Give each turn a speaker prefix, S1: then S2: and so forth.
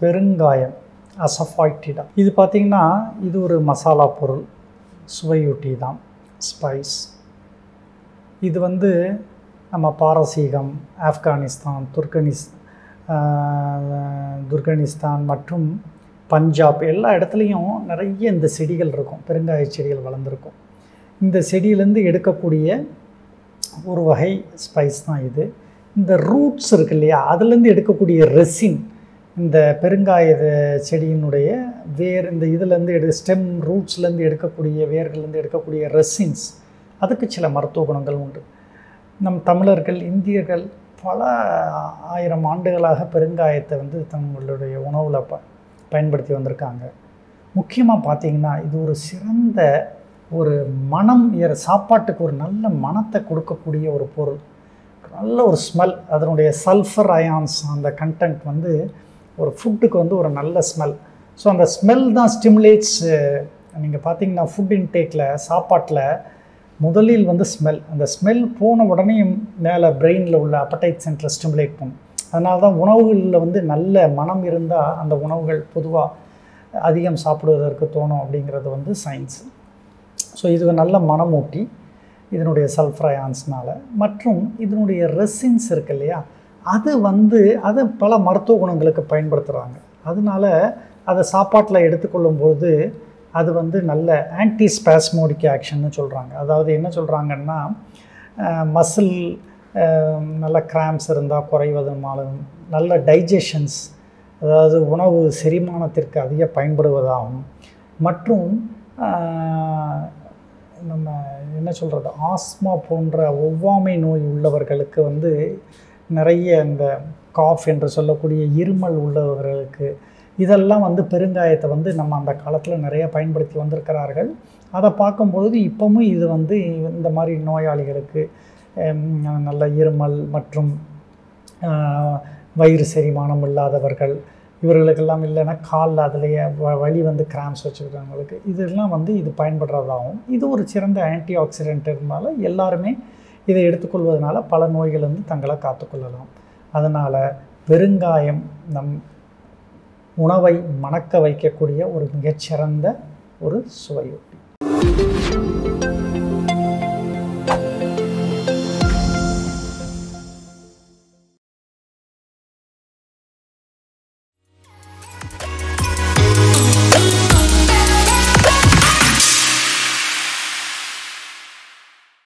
S1: பெருங்காயம் அசஃபாய்டிடா இது பார்த்திங்கன்னா இது ஒரு மசாலா பொருள் சுவையூட்டி தான் ஸ்பைஸ் இது வந்து நம்ம பாரசீகம் ஆப்கானிஸ்தான் துர்கனிஸ் ஆஹ், துர்கனிஸ்தான் மற்றும் பஞ்சாப் எல்லா இடத்துலையும் நிறைய இந்த செடிகள் இருக்கும் பெருங்காய செடிகள் வளர்ந்துருக்கும் இந்த செடியிலேருந்து எடுக்கக்கூடிய ஒரு வகை ஸ்பைஸ் தான் இது இந்த ரூட்ஸ் இருக்கு இல்லையா அதுலேருந்து எடுக்கக்கூடிய ரெசின் இந்த பெருங்காய செடியினுடைய வேர் இந்த இதுலேருந்து எடு ஸ்டெம் ரூட்ஸ்லேருந்து எடுக்கக்கூடிய வேர்கள்லேருந்து எடுக்கக்கூடிய ரெசின்ஸ் அதுக்கு சில மருத்துவ குணங்கள் உண்டு நம் தமிழர்கள் இந்தியர்கள் பல ஆயிரம் ஆண்டுகளாக பெருங்காயத்தை வந்து தங்களுடைய உணவில் ப பயன்படுத்தி வந்திருக்காங்க முக்கியமாக பார்த்தீங்கன்னா இது ஒரு சிறந்த ஒரு மனம் ஏற- சாப்பாட்டுக்கு ஒரு நல்ல மனத்தை கொடுக்கக்கூடிய ஒரு பொருள் நல்ல ஒரு ஸ்மெல் அதனுடைய சல்ஃபர் அயான்ஸ் அந்த கண்டென்ட் வந்து ஒரு ஃபுட்டுக்கு வந்து ஒரு நல்ல ஸ்மெல் ஸோ அந்த ஸ்மெல் தான் ஸ்டிமுலேட்ஸ் நீங்கள் பார்த்தீங்கன்னா ஃபுட் இன்டேக்கில் சாப்பாட்டில் முதலில் வந்து ஸ்மெல் அந்த ஸ்மெல் போன உடனே மேலே பிரெயினில் உள்ள அப்படைட் சென்டரை ஸ்டிமுலேட் பண்ணும் அதனால தான் உணவுகளில் வந்து நல்ல மனம் இருந்தால் அந்த உணவுகள் பொதுவாக அதிகம் சாப்பிடுவதற்கு தோணும் அப்படிங்கிறது வந்து சயின்ஸ் ஸோ இது ஒரு நல்ல மனமூட்டி இதனுடைய சல்ஃபர் அயான்ஸ்னால மற்றும் இதனுடைய ரெசின்ஸ் இருக்கு இல்லையா அது வந்து அது பல மருத்துவ குணங்களுக்கு பயன்படுத்துகிறாங்க அதனால அதை சாப்பாட்டில் எடுத்துக்கொள்ளும்போது அது வந்து நல்ல ஆன்டி ஸ்பாஸ்மோடிக் ஆக்ஷன்னு சொல்கிறாங்க அதாவது என்ன சொல்கிறாங்கன்னா மசில் நல்ல கிராம்ஸ் இருந்தால் குறைவதுனாலும் நல்ல டைஜஷன்ஸ் அதாவது உணவு செரிமானத்திற்கு அதிக பயன்படுவதாகும் மற்றும் ஆஹ், நம்ம என்ன சொல்கிறது ஆஸ்மா போன்ற ஒவ்வாமை நோய் உள்ளவர்களுக்கு வந்து நிறைய இந்த காஃப் என்று சொல்லக்கூடிய இருமல் உள்ளவர்களுக்கு இதெல்லாம் வந்து பெருங்காயத்தை வந்து நம்ம அந்த காலத்தில் நிறைய பயன்படுத்தி வந்திருக்கிறார்கள் அதை பார்க்கும்பொழுது இப்போவும் இது வந்து இந்த மாதிரி நோயாளிகளுக்கு ஹம், நல்ல இருமல் மற்றும் ஆஹ், வயிறு செரிமானம் இல்லாதவர்கள் இவர்களுக்கெல்லாம் இல்லைன்னா காலில் அதுலேயே வ- வலி வந்து கிராம்ஸ் வச்சுக்கிறவங்களுக்கு இதெல்லாம் வந்து இது பயன்படுறதாகவும் இது ஒரு சிறந்த ஆன்டி ஆக்சிடென்ட் இருந்தால எல்லாருமே இதை எடுத்துக்கொள்வதனால பல நோய்கள் வந்து தங்களை காத்துக்கொள்ளலாம் அதனால் பெருங்காயம் நம் உணவை மணக்க வைக்கக்கூடிய ஒரு மிகச்சிறந்த ஒரு சுவையொட்டி